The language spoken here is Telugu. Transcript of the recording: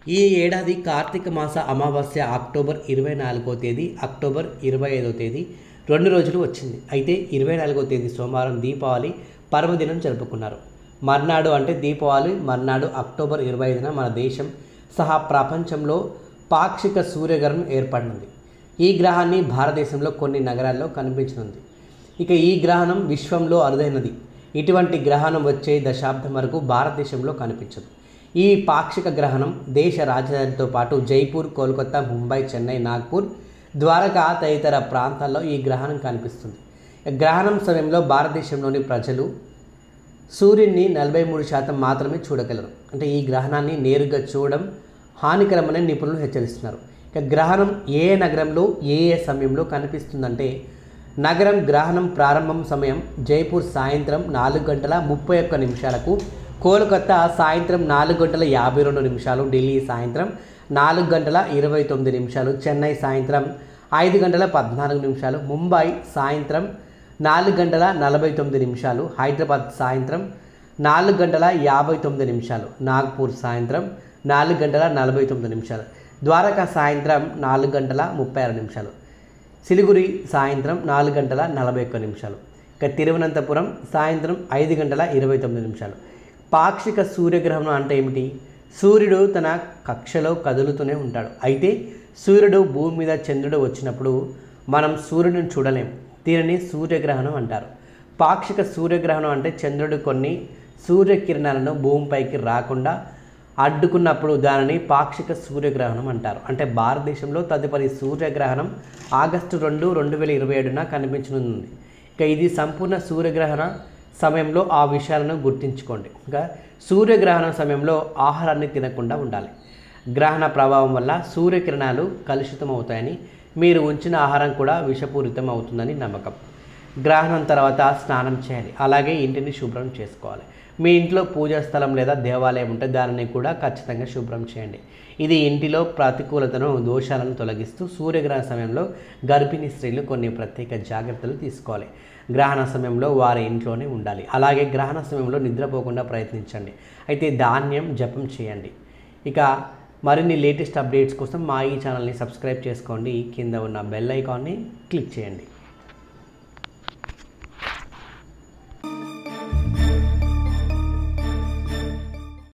ఈ ఏడాది కార్తీక మాస అమావాస్య అక్టోబర్ ఇరవై నాలుగో తేదీ అక్టోబర్ ఇరవై ఐదో తేదీ రెండు రోజులు వచ్చింది అయితే ఇరవై నాలుగో తేదీ సోమవారం దీపావళి పర్వదినం జరుపుకున్నారు మర్నాడు అంటే దీపావళి మర్నాడు అక్టోబర్ ఇరవై ఐదున మన దేశం సహా ప్రపంచంలో పాక్షిక సూర్యగ్రహణం ఏర్పడినది ఈ గ్రహాన్ని భారతదేశంలో కొన్ని నగరాల్లో కనిపించనుంది ఇక ఈ గ్రహణం విశ్వంలో అరుదైనది ఇటువంటి గ్రహణం వచ్చే దశాబ్దం వరకు భారతదేశంలో కనిపించదు ఈ పాక్షిక గ్రహణం దేశ రాజధానితో పాటు జైపూర్ కోల్కతా ముంబై చెన్నై నాగ్పూర్ ద్వారకా తదితర ప్రాంతాల్లో ఈ గ్రహణం కనిపిస్తుంది గ్రహణం సమయంలో భారతదేశంలోని ప్రజలు సూర్యుడిని నలభై మూడు శాతం మాత్రమే చూడగలరు అంటే ఈ గ్రహణాన్ని నేరుగా చూడడం హానికరమని నిపుణులు హెచ్చరిస్తున్నారు ఇక గ్రహణం ఏ నగరంలో ఏ ఏ సమయంలో కనిపిస్తుందంటే నగరం గ్రహణం ప్రారంభం సమయం జైపూర్ సాయంత్రం నాలుగు గంటల ముప్పై ఒక్క నిమిషాలకు కోల్కతా సాయంత్రం నాలుగు గంటల యాభై రెండు నిమిషాలు ఢిల్లీ సాయంత్రం నాలుగు గంటల ఇరవై తొమ్మిది నిమిషాలు చెన్నై సాయంత్రం ఐదు గంటల పద్నాలుగు నిమిషాలు ముంబై సాయంత్రం నాలుగు గంటల నలభై తొమ్మిది నిమిషాలు హైదరాబాద్ సాయంత్రం నాలుగు గంటల యాభై తొమ్మిది నిమిషాలు నాగ్పూర్ సాయంత్రం నాలుగు గంటల నలభై తొమ్మిది నిమిషాలు ద్వారకా సాయంత్రం నాలుగు గంటల ముప్పై ఆరు నిమిషాలు సిలిగురి సాయంత్రం నాలుగు గంటల నలభై ఒక్క నిమిషాలు ఇక తిరువనంతపురం సాయంత్రం ఐదు గంటల ఇరవై తొమ్మిది నిమిషాలు పాక్షిక సూర్యగ్రహణం అంటే ఏమిటి సూర్యుడు తన కక్షలో కదులుతూనే ఉంటాడు అయితే సూర్యుడు భూమి మీద చంద్రుడు వచ్చినప్పుడు మనం సూర్యుడిని చూడలేం దీనిని సూర్యగ్రహణం అంటారు పాక్షిక సూర్యగ్రహణం అంటే చంద్రుడు కొన్ని సూర్యకిరణాలను భూమిపైకి రాకుండా అడ్డుకున్నప్పుడు దానిని పాక్షిక సూర్యగ్రహణం అంటారు అంటే భారతదేశంలో తదుపరి సూర్యగ్రహణం ఆగస్టు రెండు రెండు వేల ఇరవై ఏడున కనిపించనుంది ఇక ఇది సంపూర్ణ సూర్యగ్రహణ సమయంలో ఆ విషయాలను గుర్తుంచుకోండి ఇంకా సూర్యగ్రహణం సమయంలో ఆహారాన్ని తినకుండా ఉండాలి గ్రహణ ప్రభావం వల్ల సూర్యకిరణాలు కలుషితం అవుతాయని మీరు ఉంచిన ఆహారం కూడా విషపూరితం అవుతుందని నమ్మకం గ్రహణం తర్వాత స్నానం చేయాలి అలాగే ఇంటిని శుభ్రం చేసుకోవాలి మీ ఇంట్లో పూజా స్థలం లేదా దేవాలయం ఉంటే దానిని కూడా ఖచ్చితంగా శుభ్రం చేయండి ఇది ఇంటిలో ప్రతికూలతను దోషాలను తొలగిస్తూ సూర్యగ్రహణ సమయంలో గర్భిణీ స్త్రీలు కొన్ని ప్రత్యేక జాగ్రత్తలు తీసుకోవాలి గ్రహణ సమయంలో వారి ఇంట్లోనే ఉండాలి అలాగే గ్రహణ సమయంలో నిద్రపోకుండా ప్రయత్నించండి అయితే ధాన్యం జపం చేయండి ఇక మరిన్ని లేటెస్ట్ అప్డేట్స్ కోసం మా ఈ ఛానల్ని సబ్స్క్రైబ్ చేసుకోండి కింద ఉన్న బెల్ ఐకాన్ని క్లిక్ చేయండి